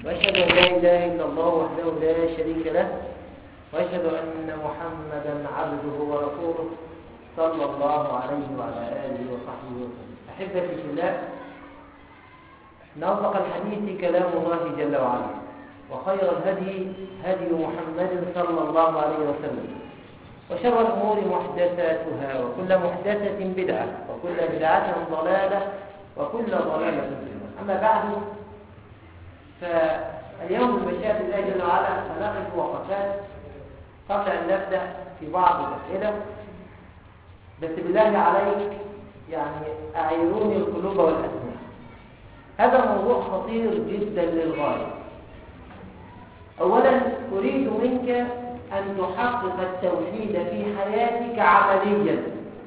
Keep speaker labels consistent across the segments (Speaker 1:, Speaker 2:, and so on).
Speaker 1: وأشهد أن لا إله إلا الله وحده لا شريك له وأشهد أن محمدا عبده ورسوله صلى الله عليه وعلى آله وصحبه وسلم أحبتي في الله إن أصدق الحديث كلام الله جل وعلا وخير الهدي هدي محمد صلى الله عليه وسلم وشر الأمور محدثاتها وكل محدثة بدعة وكل بدعة ضلالة وكل ضلالة في النار أما بعد فاليوم بمشيئة الله جل وعلا سنقف وقفات قبل أن نبدأ في بعض الأسئلة بس بالله عليك يعني أعيروني القلوب والأسماء هذا الموضوع خطير جدا للغاية أولا أريد منك أن تحقق التوحيد في حياتك عمليا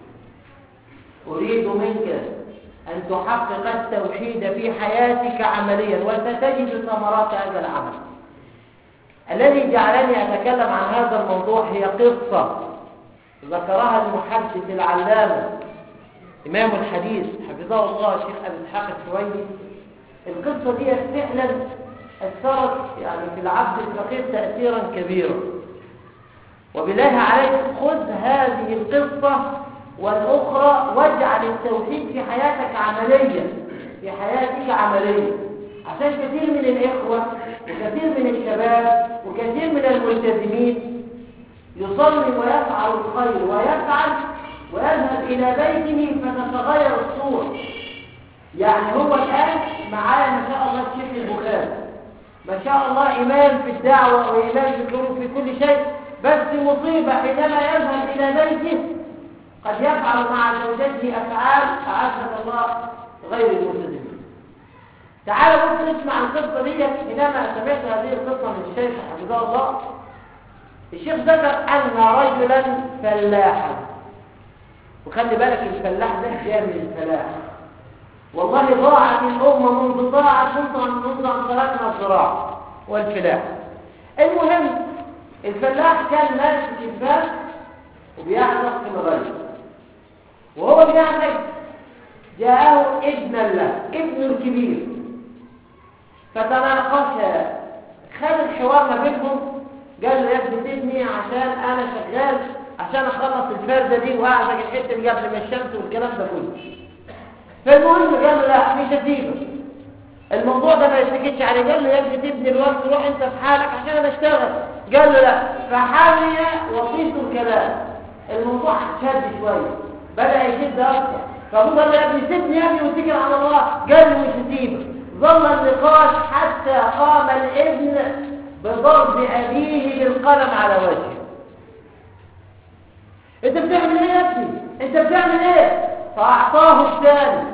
Speaker 1: أريد منك أن تحقق التوحيد في حياتك عمليا وستجد ثمرات هذا العمل الذي جعلني أتكلم عن هذا الموضوع هي قصة ذكرها المحدث العلامة إمام الحديث حفظه الله الشيخ أبي إسحاق الشويني القصة دي فعلا أثرت يعني في العبد الفقير تأثيرا كبيرا وبالله عليك خذ هذه القصة والأخرى واجعل التوحيد في حياتك عمليا في حياتك عمليا عشان كثير من الإخوة وكثير من الشباب وكثير من الملتزمين يصلي ويفعل الخير ويفعل ويذهب إلى بيته فتتغير الصورة يعني هو الآن معايا ما شاء الله الشيخ البخاري ما شاء الله إمام في الدعوة وإمام في الظروف في كل شيء بس مصيبة حينما يذهب إلى بيته قد يفعل مع زوجته أفعال أعزك الله غير الملتزمين تعالوا بص نسمع القصة دي حينما سمعت هذه القصة من الشيخ حفظه الله الشيخ ذكر أن رجلا فلاحا وخلي بالك الفلاح ده جاي من الفلاح والله ضاعت الأمة منذ ضاعت منذ أن تركنا الزراعة والفلاح المهم الفلاح كان ماسك الفاس وبيعزق في الغيب وهو بيعزق جاءه ابن له ابنه الكبير فتناقشا خد الحوار ما بينهم قال له يا ابني سيبني عشان انا شغال عشان اخلص الفرده دي واعزق الحته دي قبل ما الشمس والكلام ده كله فالمهم قال له لا مش هسيبك الموضوع ده ما يسكتش عليه قال له يا ابني تبني الوقت روح انت في حالك عشان انا اشتغل قال له لا فحامي وصيت الكلام الموضوع شد شويه بدا يشد اكتر فابوه قال له يا ابني سيبني يا ابني واتكل على الله قال له مش هسيبك ظل النقاش حتى قام الابن بضرب ابيه بالقلم على وجهه انت بتعمل ايه يا ابني انت بتعمل ايه فاعطاه الثاني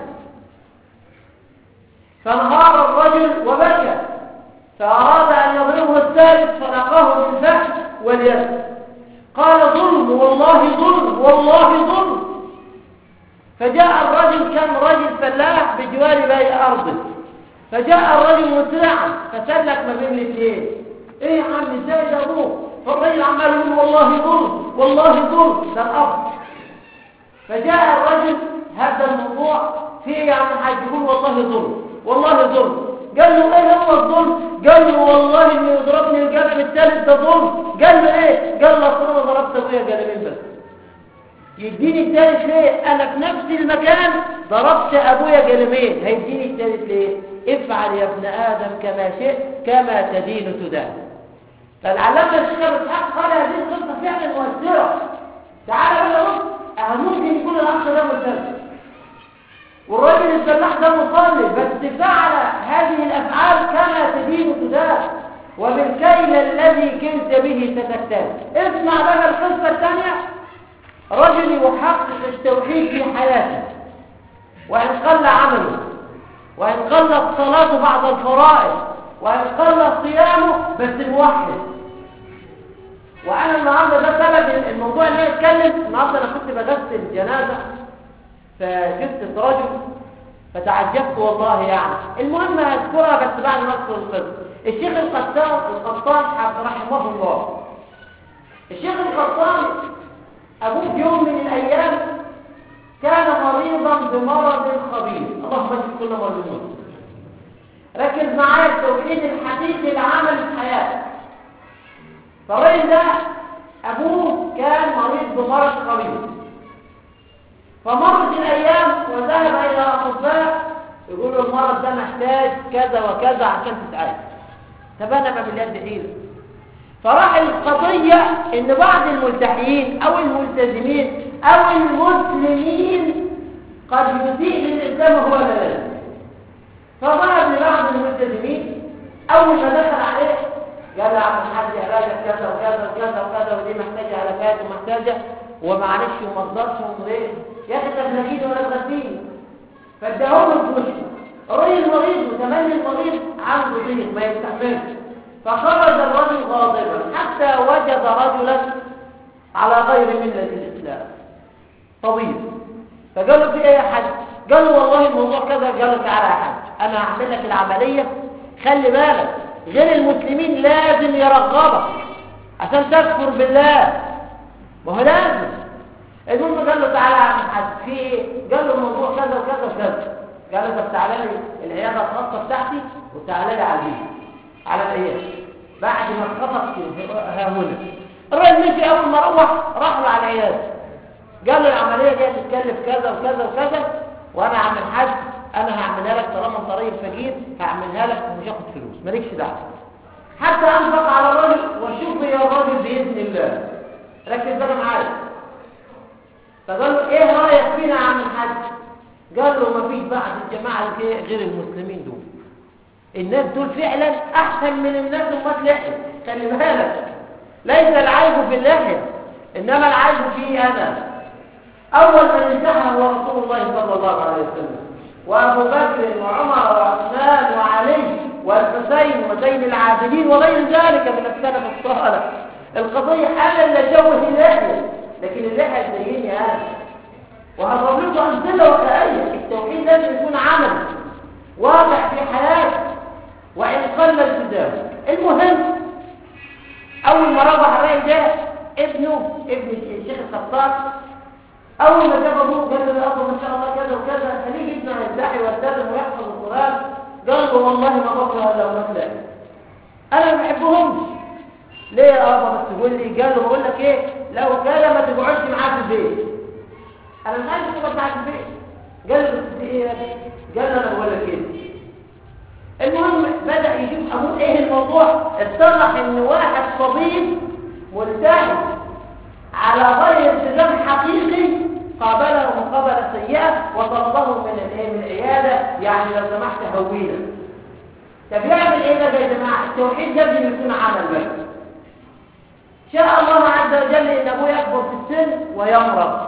Speaker 1: فانهار الرجل وبكى فأراد أن يضربه الثالث فلقاه بالفحش واليد قال ظلم والله ظلم والله ظلم فجاء الرجل كان رجل فلاح بجوار بيت أرضه فجاء الرجل مسرعا فسلك ما بين الاثنين ايه يا عم ازاي ده ابوه فالرجل عمال يقول والله ظلم والله ظلم ده الأرض فجاء الرجل هذا الموضوع فيه يا عم الحاج يقول والله ظلم والله ظلم قال له ايه هو الظلم قال له والله انه يضربني القلم الثالث ده ظلم قال له ايه قال له اصل انا ضربت ابويا قلمين بس يديني الثالث ليه انا في نفس المكان ضربت ابويا قلمين هيديني الثالث ليه افعل يا ابن ادم كما شئت كما تدين تدان فالعلامه الشيخ اسحاق قال هذه القصه فعلا مؤثره تعالى بقى بص ممكن يكون الاخ ده ملتزم والراجل الفلاح ده مصلي بس فعل هذه الافعال كما تدين تدان وبالكيل الذي كنت به ستكتاب اسمع بقى القصه الثانيه رجل يحقق التوحيد في حياته وان قل عمله وان قلت صلاته بعد الفرائض وان قل صيامه بس موحد وانا النهارده ده سبب الموضوع اللي اتكلم النهارده انا كنت بغسل جنازه فجبت رجل فتعجبت والله يعني المهم هذكرها بس بعد ما اذكر القصه الشيخ القطان القطان رحمه الله الشيخ القطان ابوه في يوم من الايام كان مريضا بمرض خبيث اللهم اشف كل مريض ركز معايا التوحيد الحقيقي العمل في حياتك فالراجل ده ابوه كان مريض بمرض قريب فمرت الايام وذهب الى اطباء يقولوا المرض ده محتاج كذا وكذا عشان تتعالج طب انا ما باليد حيله فراح القضيه ان بعض الملتحيين او الملتزمين او المسلمين قد يسيء للاسلام وهو لا يلزم فظهر لبعض الملتزمين اول ما دخل عليه قال يا عم الحاج علاجك كذا وكذا وكذا وكذا ودي محتاجه علاجات ومحتاجه ومعلش وما اقدرش وليه يا اخي انت بنجيني ولا تغديني فاداهم له فلوس الراجل مريض وتمني المريض عنده ضيق ما يستحملش فخرج الرجل غاضبا حتى وجد رجلا على غير مله الاسلام طبيب فقال له في ايه يا حاج قال له والله الموضوع كذا قال له تعالى يا حاج انا هعمل لك العمليه خلي بالك غير المسلمين لازم يرغبك عشان تكفر بالله ما هو لازم المهم قال له تعالى يا عم الحاج في ايه قال له الموضوع كذا وكذا وكذا قال له طب تعالى لي العياده الخاصه بتاعتي وتعالى لي على البيت على العياده بعد ما اتخطف ها هنا الراجل مشي اول ما روح راح له على العياده قال له العمليه دي هتتكلف كذا وكذا وكذا وانا عم الحاج انا هعملها لك طالما انت راجل فقير هعملها لك ومش هاخد فلوس مالكش دعوه حتى انفق على الراجل وشوف يا الراجل باذن الله ركز بقى معايا فقال له ايه رايك فينا يا عم الحاج قال له ما فيش بعد الجماعه غير المسلمين دول الناس دول فعلا احسن من الناس امات لحيه خلي بالك ليس العيب في اللحيه انما العيب فيه انا اول من انتهى هو رسول الله صلى الله عليه وسلم وابو بكر وعمر وعثمان وعلي والحسين وزين العابدين وغير ذلك من السلف الصالح القضيه انا اللي جوه اللحيه لكن اللحيه تزيني انا وهضرب لكم امثله واقعيه التوحيد لازم يكون عمل واقع في حياتك وان قل التزام المهم اول ما روح الراجل ده ابنه ابن الشيخ الخطاب اول ما جاب ابوه قال له يا ابو ما شاء الله كذا وكذا خليه ابنه يدعي ويلتزم ويحفظ القران قال له والله ما بكره الا ونفلا انا ما بحبهمش ليه يا ابا بس تقول لي قال له بقول لك ايه لو كان ما تقعدش معاه في البيت انا مش عايز تقعد معاه في البيت قال له بس ايه يا قال له انا بقول لك ايه المهم بدا يجيب ابوه ايه الموضوع اتضح ان واحد طبيب ملتحي على غير التزام حقيقي قابله مقابله سيئه وطلبه من الايه من العياده يعني لو سمحت هوينا طب يعمل ايه ده يا جماعه التوحيد لازم يكون عمل بس شاء الله عز وجل ان ابوه يكبر في السن ويمرض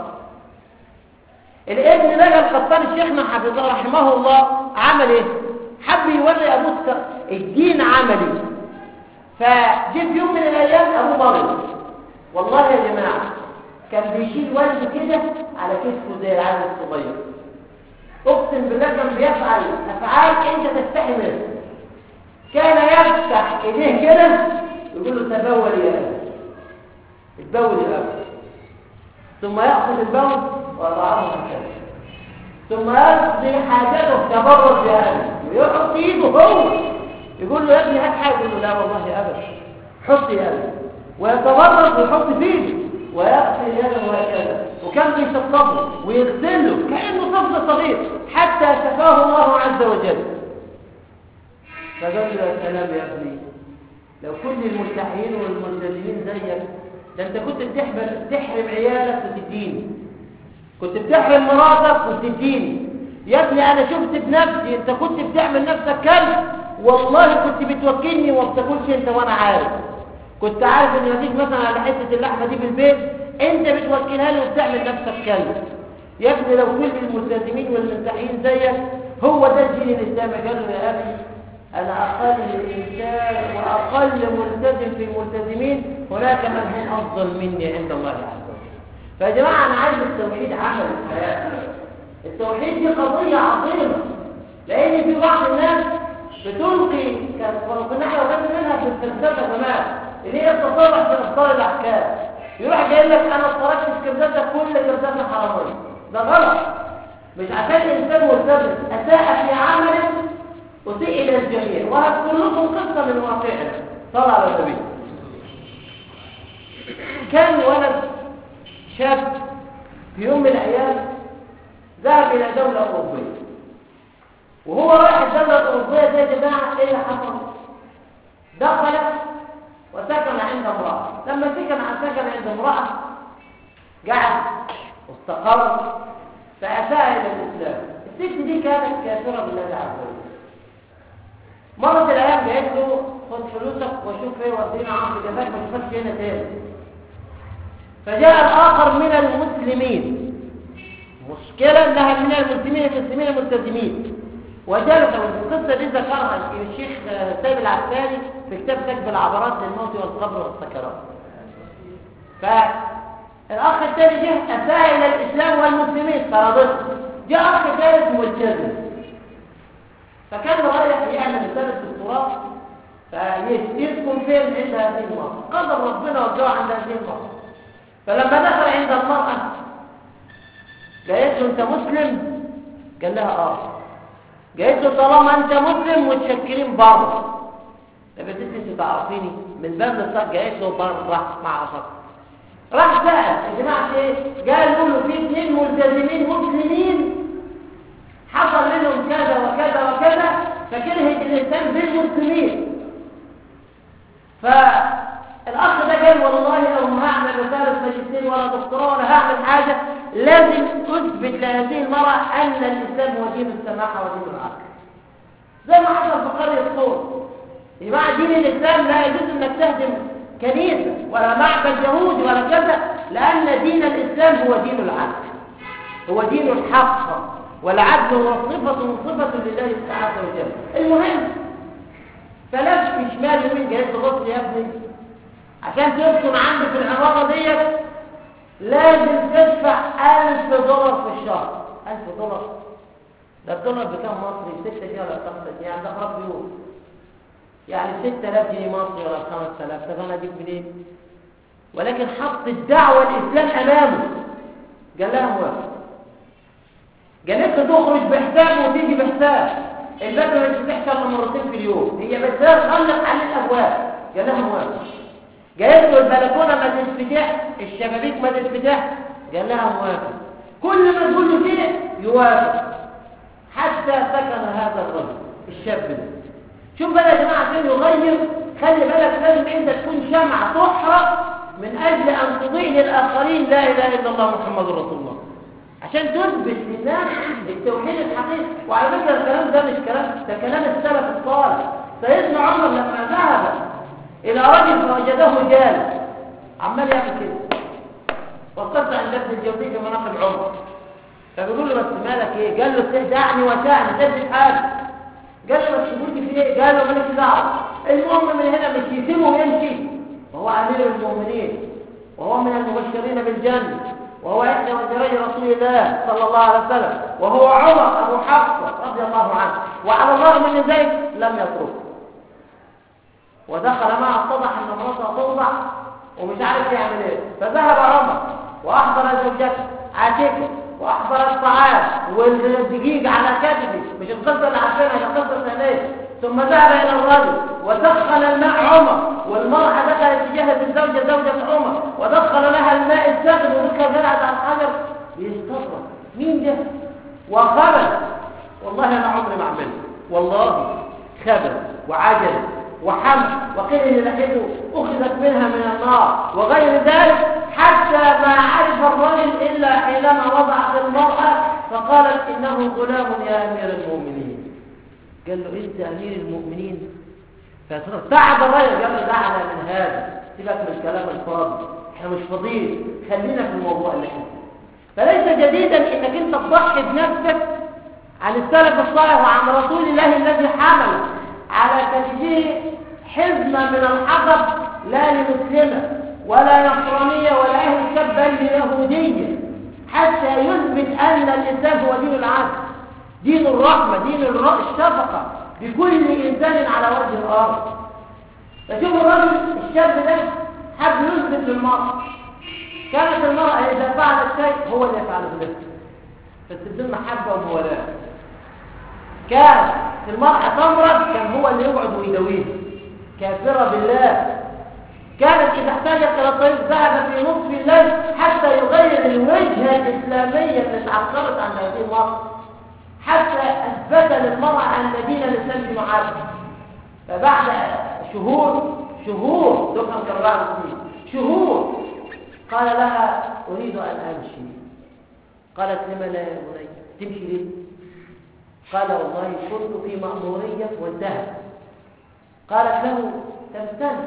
Speaker 1: الابن بقى القطان الشيخنا حفظه رحمه الله عمل ايه حب يوري ابوه الدين عملي فجه في يوم من الايام ابوه مرض والله يا جماعه كان بيشيل والده كده على كتفه زي العيل الصغير اقسم بالله كان بيفعل افعال انت تستحي منها كان يفتح ايديه كده يقول له تبول يا ابي البول يا ابي ثم ياخذ البول ويضعه مكانه ثم يقضي حاجته تبرد يا ابي ويحط ايده هو يقول له يا ابني هات حاجه يقول له لا والله يا ابي حط يا ابي ويتبرد ويحط فيه ويغسل يده وهكذا وكان بيشطبه ويغسله كانه طفل صغير حتى شفاه الله عز وجل فقال له يا سلام يا ابني لو كل الملتحيين والملتزمين زيك ده انت كنت بتحرم تحرم عيالك وتديني كنت بتحرم مراتك وتديني يا ابني انا شفت بنفسي انت كنت بتعمل نفسك كلب والله كنت بتوكلني وما بتاكلش انت وانا عارف كنت عارف ان مفيش مثلا على حته اللحمه دي في البيت انت بتوكلها لي وبتعمل نفسك كلب يا ابني لو كل الملتزمين والملتحين زيك هو ده الدين الاسلامي قال له يا ابي انا اقل انسان واقل ملتزم في الملتزمين هناك من هم افضل مني عند الله عز وجل فيا جماعه انا عايز التوحيد عمل في حياتنا التوحيد دي قضيه عظيمه لان في بعض الناس بتلقي كنا احنا وخدنا منها في الفلسفه زمان اللي هي التصرف في ابطال الاحكام يروح جاي لك انا اتفرجت في كبدتك كل كبدتك حراميه ده غلط مش عشان الانسان ملتزم اساء في عمله أسيء إلى الجميع وهذكر لكم قصة من واقعنا صلى على النبي كان ولد شاب في يوم من الأيام ذهب إلى دولة أوروبية وهو رايح الدولة الأوروبية دي يا جماعة إيه اللي حصل؟ دخل وسكن عند امرأة لما سكن سكن عند امرأة قعد واستقر فأساء إلى الإسلام الست دي كانت كافرة بالله عز وجل مرت الأيام قالت له خد فلوسك وشوف ايه ودينا عمرو جزاك ما تشوفكش هنا تاني فجاء الآخر من المسلمين مشكلة انها من المسلمين المسلمين الملتزمين وجلس والقصة دي ذكرها الشيخ سيد العسكري في كتاب كتب العبرات للموت والقبر والسكرات فالأخ الثاني جه أساء إلى الإسلام والمسلمين فرضته جاء أخ ثالث ملتزم فكان رايح يعمل رسالة دكتوراه فيسكن فين عند هذه المرأة قدر ربنا وجهه عند هذه المرأة فلما دخل عند المرأة قالت له انت مسلم قال لها اه قالت له طالما انت مسلم متشكرين بره طب يا ستي انت تعرفيني من باب الصح قالت له بره ما اعرفك راح سأل يا جماعه ايه قالوا له في اثنين ملتزمين مسلمين حصل منهم كذا وكذا وكذا فكرهت الانسان بالمسلمين فالاخ ده قال والله لو ما هعمل رساله ماجستير ولا دكتوراه ولا هعمل حاجه لازم اثبت لهذه المراه ان الاسلام هو دين السماحه ودين العقل زي ما حصل في قريه صور يبقى دين الاسلام لا يجوز انك تهدم كنيسه ولا معبد يهودي ولا كذا لان دين الاسلام هو دين العقل هو دين الحق والعدل هو صفة صفة لله تعالى وجل المهم فلف في شمال يمين جايز تبص يا ابني عشان تسكن عندي في العمارة ديت لازم تدفع ألف دولار في الشهر ألف دولار ده الدولار بكام مصري ستة جنيه ولا خمسة جنيه يعني ده خلاص يوم يعني ستة آلاف جنيه مصري ولا خمسة آلاف طب أنا أجيب منين ولكن حط الدعوة الإسلام أمامه قال لها موافق قالت له تخرج بحساب وتيجي بحساب الباب مش بتحصل مرتين في اليوم هي بس غلق على الابواب قال لها موافق قالت له البلكونه ما تتفتح الشبابيك ما تتفتح قال لها موافق كل ما تقول له شيء يوافق حتى سكن هذا الرجل الشاب ده شوف بقى يا جماعه عشان يغير خلي بالك لازم انت تكون شمعه تحرق من اجل ان تضيء للاخرين لا اله الا الله محمد رسول الله عشان تثبت للناس التوحيد الحقيقي وعلى فكره الكلام ده مش كلام ده كلام السلف الصالح سيدنا عمر لما ذهب الى رجل فوجده جال عمال يعمل كده وقفت عند ابن الجوزي في مناقب عمر فبيقول له بس مالك ايه قال له دعني وسعني سد حاجه قال له بس تقولي في ايه قال له مالك دعوه المهم من هنا مش يسيبه ويمشي وهو امير المؤمنين وهو من المبشرين بالجنه وهو إحدى وزيري رسول الله صلى الله عليه وسلم وهو عمر أبو حفصة رضي الله عنه وعلى الرغم من ذلك لم يتركه ودخل معه اتضح أن امرأته توضع ومش عارف يعمل ايه فذهب عمر وأحضر زوجته عاتكة وأحضر الطعام والدقيق على كتفه مش القصة اللي عارفينها هي قصة ثانية ثم ذهب إلى الرجل ودخل الماء عمر والمرأة دخلت تجهز الزوجة زوجة عمر ودخل لها الماء الساخن وذكر زرعت على الحجر يستغرب مين ده وخبل والله أنا عمري ما عملت والله خبل وعجل وحمل وقيل ان لحيته اخذت منها من النار وغير ذلك حتى ما عرف الرجل الا حينما وضعت المراه فقالت انه غلام يا امير المؤمنين قال له انت امير المؤمنين فتعب الرجل قال له دعنا من هذا سيبك من الكلام الفاضي احنا مش فاضيين خلينا في الموضوع اللي احنا فليس جديدا انك انت تضحي بنفسك عن السلف الصالح وعن رسول الله الذي حمل على تشجيع حزمة من الحطب لا لمسلمة ولا نصرانية ولا أهل الشاب بل ليهودية حتى يثبت أن الإسلام هو دين العدل دين الرحمة دين الشفقة بكل إنسان على وجه الأرض فشوف الرجل الشاب ده حب يثبت للمرأة كانت المرأة إذا فعلت شيء هو اللي يفعله بنفسه فتبدل محبة ومولاة كان في المرأة تمرض كان هو اللي يقعد ويداويها كافرة بالله كانت إذا احتاجت إلى الطريق ذهب في نصف الليل حتى يغير الوجهة الإسلامية اللي اتعثرت عن هذه المرأة حتى أثبت للمرأة أن دين الإسلام معاد فبعد شهور شهور دكتور كربان شهور قال لها أريد أن أمشي قالت لما لا يا بني تمشي ليه قال والله كنت في مأمورية وانتهى قالت له تستنى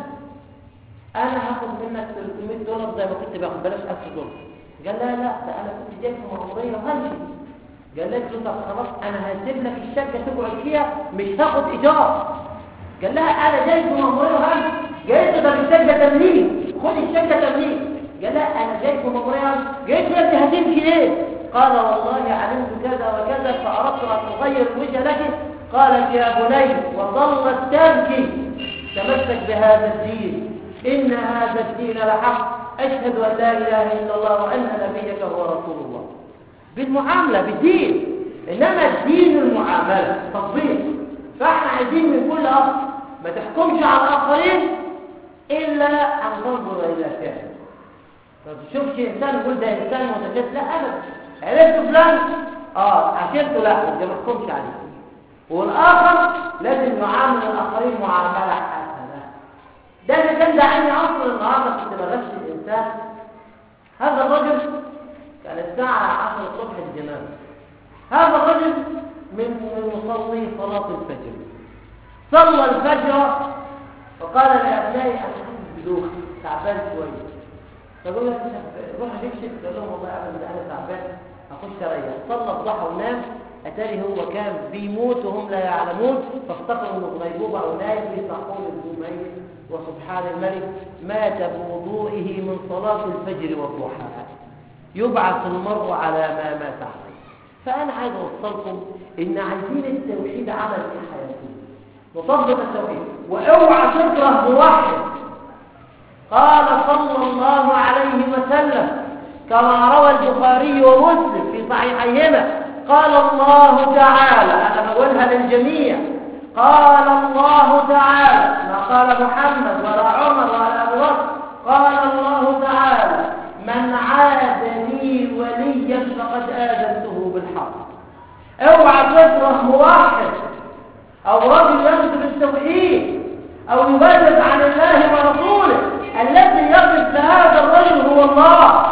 Speaker 1: انا هاخد منك 300 دولار زي ما كنت باخد بلاش 1000 دولار قال لا لا ده انا كنت جاي في مأمورية وهمشي قال لك له طب خلاص انا هسيب لك الشقه تقعد فيها مش هاخد ايجار قال لها انا جاي في مأمورية وهمشي قالت له طب الشقه تمليك خد الشقه تمليك قال لا انا جاي في مأمورية قالت له انت هتمشي ليه قال والله علمت كذا وكذا فاردت ان اغير الوجه لك قالت يا بني وظلت تبكي تمسك بهذا الدين إن هذا الدين لحق أشهد أن لا إله إلا الله وأن نبيك هو رسول الله بالمعاملة بالدين إنما الدين المعاملة تطبيق فإحنا عايزين من كل أخ ما تحكمش على الآخرين إلا أن تنظر إلى فعل ما تشوفش إنسان يقول ده إنسان متشدد لا أبدا عرفت فلان آه عشرته لا أنت ما تحكمش عليه والآخر لازم يعامل الآخرين معاملة حسنة ده اللي كان داعيني عصر النهارده كنت بغش الإنسان هذا الرجل كان الساعة 10 الصبح الجنازة هذا الرجل من من مصلي صلاة الفجر صلى الفجر وقال لأبنائي أنا حاسس بدوخ تعبان شوية فقول لك روح تكشف قال لهم والله أبدا أنا تعبان أخش أريح صلى الضحى ونام أتاري هو كان بيموت وهم لا يعلمون فافتكروا انه في غيبوبة أو نايم بيصحون الزميل وسبحان الملك مات بوضوئه من صلاة الفجر والضحى يبعث المرء على ما مات عليه فأنا عايز أوصلكم إن عايزين التوحيد عمل في حياتنا نطبق التوحيد وأوعى تكره موحد قال صلى الله عليه وسلم كما روى البخاري ومسلم في صحيحيهما قال الله تعالى أنا بقولها للجميع قال الله تعالى ما قال محمد ولا عمر ولا أبو بكر قال الله تعالى من عاد لي وليا فقد آذنته بالحق اوعى تكره موحد أو رجل ينصب التوحيد أو يبلغ عن الله ورسوله الذي يقف لهذا الرجل هو الله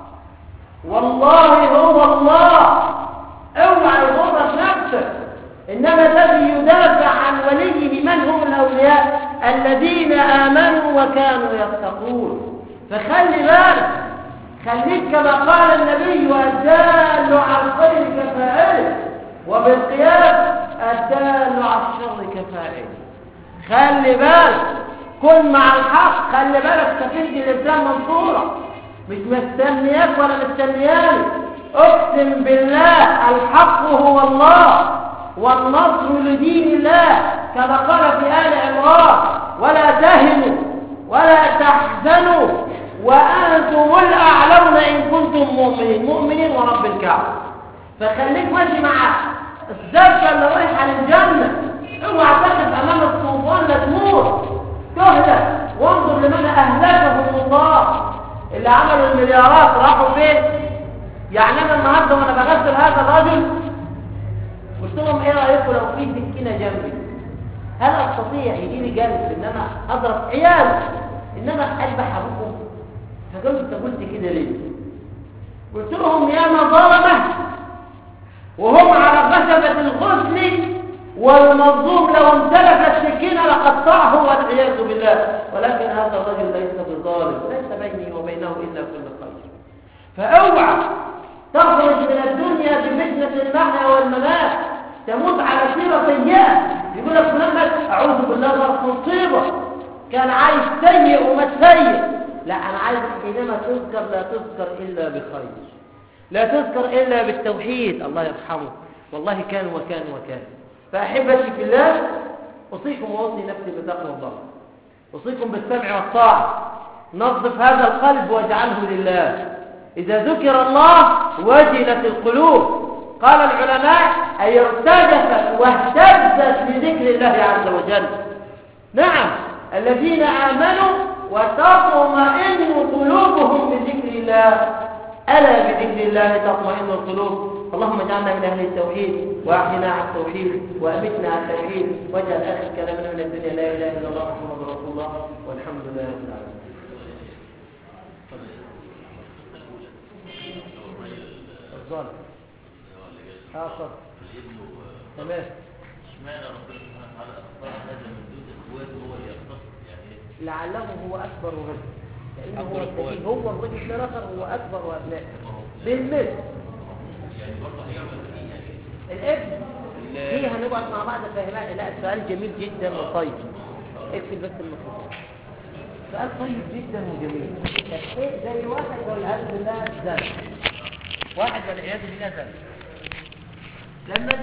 Speaker 1: والله هو الله اوعى يغرك نفسك انما الذي يدافع عن وليه من هم الاولياء الذين امنوا وكانوا يتقون فخلي بالك خليك كما قال النبي الدال على الخير كفاعله وبالقياس الدال على الشر كفاعله خلي بالك كن مع الحق خلي بالك تفيد الاسلام منصوره مش مستنياك ولا مستنياني اقسم بالله الحق هو الله والنصر لدين الله كما قال في آل عمران ولا تهنوا ولا تحزنوا وأنتم الأعلون إن كنتم مؤمنين مؤمنين ورب الكعبة فخليك ماشي مع الزبكة اللي رايحة للجنة اوعى تقف أمام الطوفان لا تموت تهلك وانظر لمن أهلكهم الله اللي عملوا المليارات راحوا فين يعني انا النهارده وانا بغسل هذا الرجل قلت لهم ايه رايكم لو في سكينه جنبي هل استطيع يجي لي جلد ان انا اضرب عيال ان انا اذبح ابوكم فقلت انت قلت كده ليه قلت لهم يا ما ظلمه وهم على خشبه الغسل والمظلوم لو امتلك السكينه لقطعه والعياذ بالله ولكن هذا الرجل ليس بظالم ليس بيني وبينه الا كل خير فاوعى تخرج من الدنيا بفتنه المحيا والممات تموت على سيره سيئه يقول لك فلان مات اعوذ بالله من مصيبه كان عايش سيء ومات سيء لا انا عايز حينما تذكر لا تذكر الا بخير لا تذكر الا بالتوحيد الله يرحمه والله كان وكان وكان فأحبتي في الله أوصيكم وأوصي نفسي بتقوى الله أوصيكم بالسمع والطاعة نظف هذا القلب واجعله لله إذا ذكر الله وجلت القلوب قال العلماء أي ارتجفت واهتزت بذكر الله عز وجل نعم الذين آمنوا وتطمئن قلوبهم بذكر الله ألا بذكر الله تطمئن القلوب اللهم اجعلنا من أهل التوحيد وأحينا على التوحيد وأمتنا على التوحيد واجعل آخر كلامنا من الدنيا لا إله إلا الله محمد رسول الله والحمد لله رب العالمين الظالم اه صدق تمام
Speaker 2: اشمعنى ربنا سبحانه وتعالى اختار هذا من دون اخواته هو اللي يختص يعني ايه؟
Speaker 1: لعله هو أكبر رجل لأنه هو
Speaker 2: أكبر
Speaker 1: السبيل
Speaker 2: قوات.
Speaker 1: هو الرجل ده نصر هو أكبر وأبناء بالمثل
Speaker 2: يعني برضه هيعمل فيه يعني
Speaker 1: الابن دي هنقعد مع بعض فاهمها لا السؤال جميل جدا وطيب اكتب بس المفروض سؤال طيب جدا وجميل ايه زي واحد والعياذ بالله زن واحد والعياذ بالله زن لما